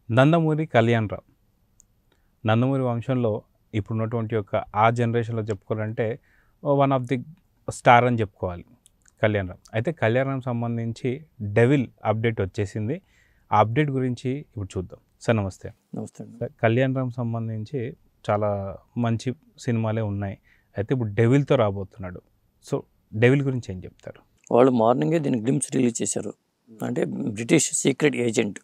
నందమూరి కళ్యాణరావు నందమూరి వంశంలో ఇప్పుడున్నటువంటి యొక్క ఆ జనరేషన్లో చెప్పుకోవాలంటే వన్ ఆఫ్ ది స్టార్ అని చెప్పుకోవాలి కళ్యాణరావు అయితే కళ్యాణరావు సంబంధించి డెవిల్ అప్డేట్ వచ్చేసింది ఆ అప్డేట్ గురించి ఇప్పుడు చూద్దాం సార్ నమస్తే నమస్తే అండి సార్ కళ్యాణరావు సంబంధించి చాలా మంచి సినిమాలే ఉన్నాయి అయితే ఇప్పుడు డెవిల్తో రాబోతున్నాడు సో డెవిల్ గురించి ఏం చెప్తారు వాళ్ళు మార్నింగే దీని గ్లిమ్స్ రిలీజ్ చేశారు అంటే బ్రిటిష్ సీక్రెట్ ఏజెంట్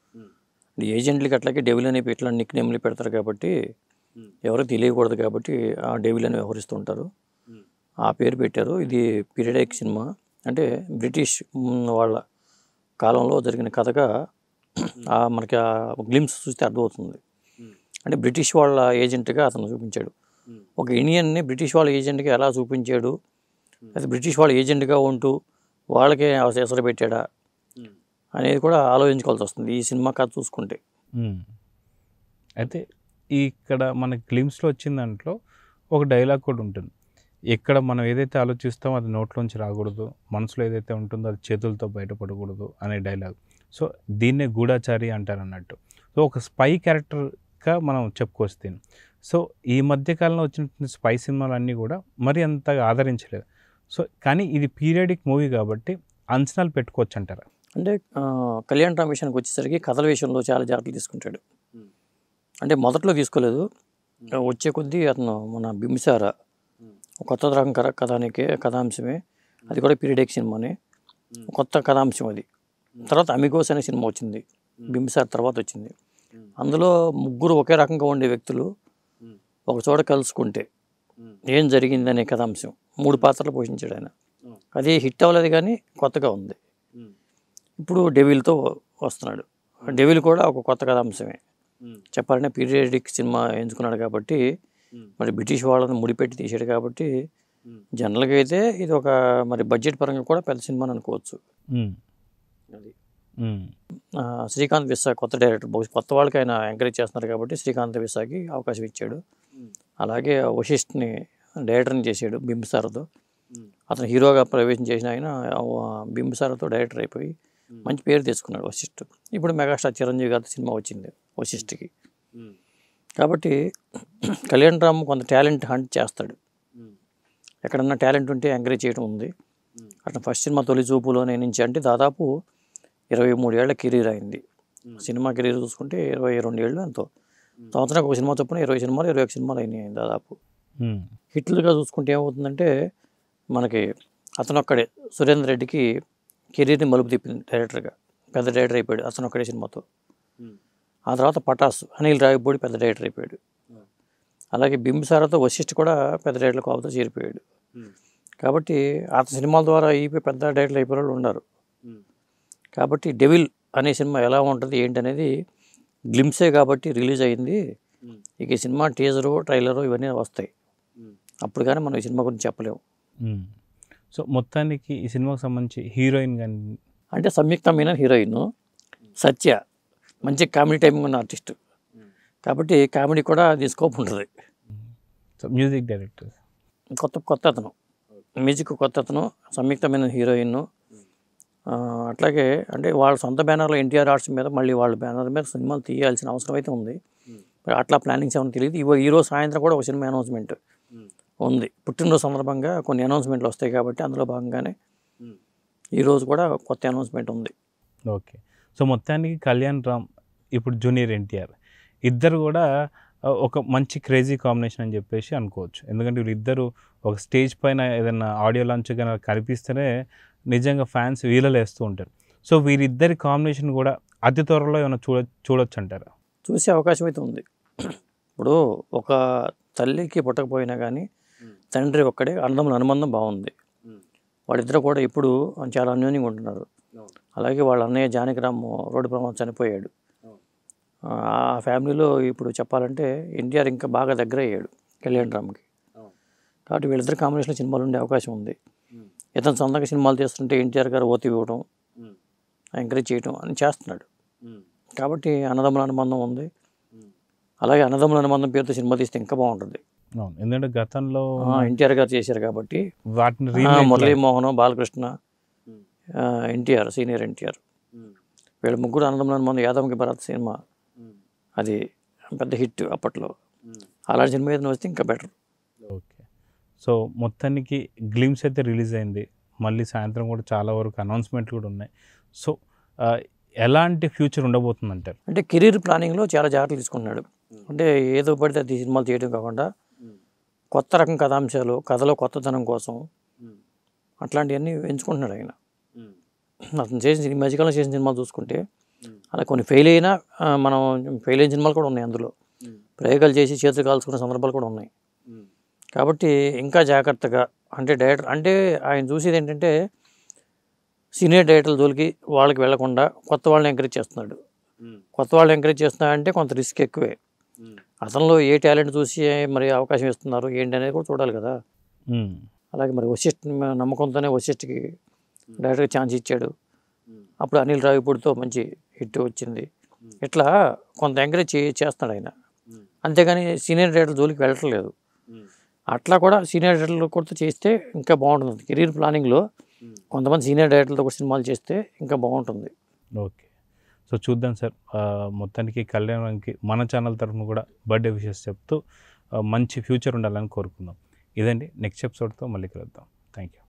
ఏజెంట్లకి అట్లాగే డెవిల్ అనే ఇట్లా నిక్ నేమ్లు పెడతారు కాబట్టి ఎవరికి తెలియకూడదు కాబట్టి ఆ డెవిల్ అని వ్యవహరిస్తూ ఉంటారు ఆ పేరు పెట్టారు ఇది పీరియడిక్ సినిమా అంటే బ్రిటిష్ మ్, వాళ్ళ కాలంలో జరిగిన కథగా ఆ మనకి ఆ గ్లిమ్స్ చూస్తే అర్థమవుతుంది అంటే బ్రిటిష్ వాళ్ళ ఏజెంట్గా అతను చూపించాడు ఒక ఇండియన్ని బ్రిటిష్ వాళ్ళ ఏజెంట్గా ఎలా చూపించాడు అది బ్రిటిష్ వాళ్ళ ఏజెంట్గా ఉంటూ వాళ్ళకే ఎసరు పెట్టాడా అనేది కూడా ఆలోచించుకోవాల్సి వస్తుంది ఈ సినిమా కథ చూసుకుంటే మ్మ్. అయితే ఇక్కడ మన గ్లిమ్స్లో వచ్చిన దాంట్లో ఒక డైలాగ్ కూడా ఉంటుంది ఎక్కడ మనం ఏదైతే ఆలోచిస్తామో అది నోట్లోంచి రాకూడదు మనసులో ఏదైతే ఉంటుందో అది చేతులతో బయటపడకూడదు అనే డైలాగ్ సో దీన్నే గూఢాచారి అంటారు అన్నట్టు సో ఒక స్పై క్యారెక్టర్గా మనం చెప్పుకోవచ్చు దీన్ని సో ఈ మధ్యకాలంలో వచ్చిన స్పై సినిమాలన్నీ కూడా మరి అంతగా ఆదరించలేదు సో కానీ ఇది పీరియడిక్ మూవీ కాబట్టి అంచనాలు పెట్టుకోవచ్చు అంటారా అంటే ఆ, కళ్యాణ్ రామ్ విషయానికి వచ్చేసరికి కథల విషయంలో చాలా జాగ్రత్తలు తీసుకుంటాడు అంటే మొదట్లో తీసుకోలేదు వచ్చే కొద్దీ అతను మన బింసార కొత్త రకం కథ కథానికే కథాంశమే అది కూడా పీరియడిక్ సినిమానే కొత్త కథాంశం అది తర్వాత అమిగోస్ అనే సినిమా వచ్చింది బింసార్ తర్వాత వచ్చింది అందులో ముగ్గురు ఒకే రకంగా ఉండే వ్యక్తులు ఒక చోట కలుసుకుంటే ఏం జరిగిందనే కథాంశం మూడు పాత్రలు పోషించాడు ఆయన అది హిట్ అవ్వలేదు కానీ కొత్తగా ఉంది ఇప్పుడు డెవిల్తో వస్తున్నాడు డెవిల్ కూడా ఒక కొత్త కథాంశమే చెప్పాలంటే పీరియడిక్ సినిమా ఎంచుకున్నాడు కాబట్టి మరి బ్రిటిష్ వాళ్ళని ముడిపెట్టి తీసాడు కాబట్టి జనరల్గా అయితే ఇది ఒక మరి బడ్జెట్ పరంగా కూడా పెద్ద సినిమా అని అనుకోవచ్చు మ్మ్. అది మ్మ్. ఆ, శ్రీకాంత్ విస్సా కొత్త డైరెక్టర్ బహుశా కొత్త వాళ్ళకి ఆయన ఎంకరేజ్ చేస్తున్నారు కాబట్టి శ్రీకాంత్ విస్సాకి అవకాశం ఇచ్చాడు అలాగే వశిష్ఠ్ని డైరెక్టర్ని చేశాడు బింబిసారతో అతను హీరోగా ప్రవేశం చేసిన ఆయన ఆ, బింబిసారతో డైరెక్టర్ అయిపోయి మంచి పేరు తెచ్చుకున్నాడు వశిష్ఠ్ ఇప్పుడు మెగాస్టార్ చిరంజీవి గారి సినిమా వచ్చింది వశిష్ఠ్కి కాబట్టి కళ్యాణ్ రామ్ కొంత టాలెంట్ హంట్ చేస్తాడు ఎక్కడన్నా టాలెంట్ ఉంటే ఎంకరేజ్ చేయడం ఉంది అట్లా ఫస్ట్ సినిమా తొలి చూపులోనే నుంచి అంటే దాదాపు ఇరవై మూడేళ్ల కెరీర్ అయింది సినిమా కెరీర్ చూసుకుంటే ఇరవై రెండు ఏళ్ళు ఎంతో సంవత్సరానికి ఒక సినిమా చొప్పున ఇరవై సినిమాలు ఇరవై ఒక సినిమాలు అయినాయి దాదాపు మ్మ్. హిట్లుగా చూసుకుంటే ఏమవుతుందంటే మనకి అతను ఒక్కడే సురేందర్ రెడ్డికి కెరీర్ని మలుపు తిప్పింది డైరెక్టర్గా పెద్ద డైరెక్టర్ అయిపోయాడు అతను ఒక్కడే సినిమాతో ఆ తర్వాత పటాస్ అనిల్ రావిపూడి పెద్ద డైరెక్టర్ అయిపోయాడు అలాగే బింబిసారాతో వశిష్ఠ్ కూడా పెద్ద డైరెక్టర్ కాపుతో చేరిపోయాడు కాబట్టి అతని సినిమాల ద్వారా ఈ పెద్ద డైరెక్టర్లు అయిపోయిన వాళ్ళు ఉన్నారు కాబట్టి డెవిల్ అనే సినిమా ఎలా ఉంటుంది ఏంటి అనేది గ్లిమ్సే కాబట్టి రిలీజ్ అయింది ఇక ఈ సినిమా టీజరు ట్రైలరు ఇవన్నీ వస్తాయి అప్పుడు కానీ మనం ఈ సినిమా గురించి చెప్పలేము మ్మ్. సో మొత్తానికి ఈ సినిమాకి సంబంధించి హీరోయిన్ కానీ అంటే సంయుక్త మీనన్ హీరోయిన్ సత్య మంచి కామెడీ టైమింగ్ ఉన్న ఆర్టిస్ట్ కాబట్టి కామెడీ కూడా అది స్కోప్ ఉంటుంది సో మ్యూజిక్ డైరెక్టర్ కొత్త కొత్త అతను మ్యూజిక్ కొత్త అతను సంయుక్త మీనన్ హీరోయిన్ ఆ, అట్లాగే అంటే వాళ్ళ సొంత బ్యానర్లో ఎన్టీఆర్ ఆర్ట్స్ మీద మళ్ళీ వాళ్ళ బ్యానర్ మీద సినిమాలు తీయాల్సిన అవసరం అయితే ఉంది మరి అట్లా ప్లానింగ్స్ ఏమైనా తెలియదు ఇవో ఈరోజు సాయంత్రం కూడా ఒక సినిమా అనౌన్స్మెంట్ ఉంది పుట్టినరోజు సందర్భంగా కొన్ని అనౌన్స్మెంట్లు వస్తాయి కాబట్టి అందులో భాగంగానే ఈరోజు కూడా కొత్త అనౌన్స్మెంట్ ఉంది ఓకే సో మొత్తానికి కళ్యాణ్ రామ్ ఇప్పుడు జూనియర్ ఎన్టీఆర్ ఇద్దరు కూడా ఆ, ఒక మంచి క్రేజీ కాంబినేషన్ అని చెప్పేసి అనుకోవచ్చు ఎందుకంటే వీళ్ళిద్దరు ఒక స్టేజ్ పైన ఏదైనా ఆడియో లాంచ్ కానీ కనిపిస్తేనే నిజంగా ఫ్యాన్స్ వీలలేస్తూ ఉంటారు సో వీరిద్దరి కాంబినేషన్ కూడా అతి త్వరలో ఏమైనా చూడ చూడొచ్చు అంటారా చూసే అవకాశం అయితే ఉంది ఇప్పుడు ఒక తల్లికి పుట్టకపోయినా కానీ తండ్రి ఒక్కడే అన్నదమ్ముల అనుబంధం బాగుంది వాళ్ళిద్దరు కూడా ఇప్పుడు చాలా అన్యోన్యంగా ఉంటున్నారు అలాగే వాళ్ళ అన్నయ్య జానకిరామ్ రోడ్డు ప్రమాదం చనిపోయాడు ఆ ఫ్యామిలీలో ఇప్పుడు చెప్పాలంటే ఎన్టీఆర్ ఇంకా బాగా దగ్గర అయ్యాడు కళ్యాణ్ రామ్కి కాబట్టి వీళ్ళిద్దరు కాంబినేషన్ సినిమాలు ఉండే అవకాశం ఉంది ఇతను సొంతంగా సినిమాలు తీస్తుంటే ఎన్టీఆర్ గారు ఓతి ఇవ్వడం ఎంకరేజ్ చేయడం అని చేస్తున్నాడు కాబట్టి అన్నదమ్ముల అనుబంధం ఉంది అలాగే అన్నదమ్ముల అనుబంధం పేరుతో సినిమా తీస్తే ఇంకా బాగుంటుంది అవును ఎందుకంటే గతంలో ఎన్టీఆర్ గారు చేశారు కాబట్టి వాటిని ఆ, remake లా- మురళీమోహన్ బాలకృష్ణ ఎన్టీఆర్ సీనియర్ ఎన్టీఆర్ వీళ్ళ ముగ్గురు అన్నదమ్ముల అనుబంధం యాదవ్కి భరత్ సినిమా అది పెద్ద హిట్ అప్పట్లో అలాంటి సినిమా ఏదైనా వస్తే ఇంకా బెటర్ ఓకే సో మొత్తానికి గ్లిమ్స్ అయితే రిలీజ్ అయింది మళ్ళీ సాయంత్రం కూడా చాలా వరకు అనౌన్స్మెంట్లు కూడా ఉన్నాయి సో ఆ, ఎలాంటి ఫ్యూచర్ ఉండబోతుంది అంటారు అంటే కెరీర్ ప్లానింగ్లో చాలా జాగ్రత్తలు తీసుకున్నాడు అంటే ఏదో పడితే అది సినిమాలు చేయడం కాకుండా కొత్త రకం కథాంశాలు కథలో కొత్తదనం కోసం అట్లాంటివన్నీ ఎంచుకుంటున్నాడు ఆయన అతను చేసిన ఈ మధ్యకాలంలో చేసిన సినిమాలు చూసుకుంటే అలా కొన్ని ఫెయిల్ అయినా ఆ, మనం ఫెయిల్ అయిన సినిమాలు కూడా ఉన్నాయి అందులో ప్రయోగాలు చేసి చేతులు కాల్చుకున్న సందర్భాలు కూడా ఉన్నాయి కాబట్టి ఇంకా జాగ్రత్తగా అంటే డైరెక్టర్ అంటే ఆయన చూసేది ఏంటంటే సీనియర్ డైరెక్టర్ల జోలికి వాళ్ళకి వెళ్లకుండా కొత్త వాళ్ళని ఎంకరేజ్ చేస్తున్నాడు కొత్త వాళ్ళని ఎంకరేజ్ చేస్తున్నాడంటే కొంత రిస్క్ ఎక్కువే అతనిలో ఏ టాలెంట్ చూసి మరి అవకాశం ఇస్తున్నారు ఏంటి అనేది కూడా చూడాలి కదా మ్మ్. అలాగే మరి వశిష్ఠ నమ్మకంతోనే వశిష్ఠకి డైరెక్ట్గా ఛాన్స్ ఇచ్చాడు అప్పుడు అనిల్ రావిపూడితో మంచి హిట్ వచ్చింది ఇట్లా కొంత ఎంకరేజ్ చే చేస్తున్నాడు ఆయన అంతేగాని సీనియర్ డైరెక్టర్ జోలికి వెళ్ళట్లేదు అట్లా కూడా సీనియర్ డైరెక్టర్లు కూడా చేస్తే ఇంకా బాగుంటుంది కెరీర్ ప్లానింగ్లో కొంతమంది సీనియర్ డైరెక్టర్లతో కూడా సినిమాలు చేస్తే ఇంకా బాగుంటుంది ఓకే సో చూద్దాం సార్ ఆ, మొత్తానికి కళ్యాణానికి మన ఛానల్ తరఫున కూడా బర్త్డే విషెస్ చెప్తూ ఆ, మంచి ఫ్యూచర్ ఉండాలని కోరుకుందాం ఇదండి నెక్స్ట్ ఎపిసోడ్తో మళ్ళీ కలుద్దాం థ్యాంక్ యూ